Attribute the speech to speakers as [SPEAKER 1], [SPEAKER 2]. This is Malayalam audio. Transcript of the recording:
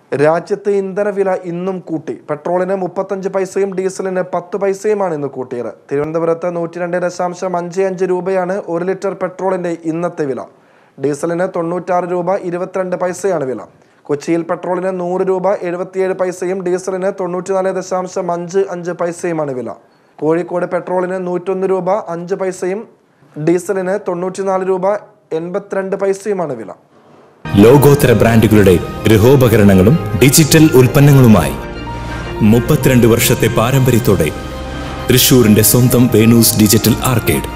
[SPEAKER 1] രാജ്യത്ത് ഇന്ധനവില ഇന്നും കൂട്ടി പെട്രോളിന് മുപ്പത്തഞ്ച് പൈസയും ഡീസലിന് പത്ത് പൈസയുമാണ് ഇന്ന് കൂട്ടിയത് തിരുവനന്തപുരത്ത് നൂറ്റി രണ്ട് ദശാംശം അഞ്ച് അഞ്ച് രൂപയാണ് ഒരു ലിറ്റർ പെട്രോളിന്റെ ഇന്നത്തെ വില ഡീസലിന് തൊണ്ണൂറ്റാറ് രൂപ ഇരുപത്തിരണ്ട് പൈസയാണ് വില കൊച്ചിയിൽ പെട്രോളിന് നൂറ് രൂപ എഴുപത്തിയേഴ് പൈസയും ഡീസലിന് തൊണ്ണൂറ്റിനാല് ദശാംശം അഞ്ച് അഞ്ച് പൈസയുമാണ് വില കോഴിക്കോട് പെട്രോളിന് നൂറ്റൊന്ന് രൂപ അഞ്ച് പൈസയും ഡീസലിന് തൊണ്ണൂറ്റിനാല് രൂപ എൺപത്തിരണ്ട് പൈസയുമാണ് വില
[SPEAKER 2] ലോകോത്തര ബ്രാൻഡുകളുടെ ഗൃഹോപകരണങ്ങളും ഡിജിറ്റൽ ഉൽപ്പന്നങ്ങളുമായി മുപ്പത്തിരണ്ട് വർഷത്തെ പാരമ്പര്യത്തോടെ തൃശൂരിന്റെ സ്വന്തം വേണൂസ് ഡിജിറ്റൽ ആർക്കേഡ്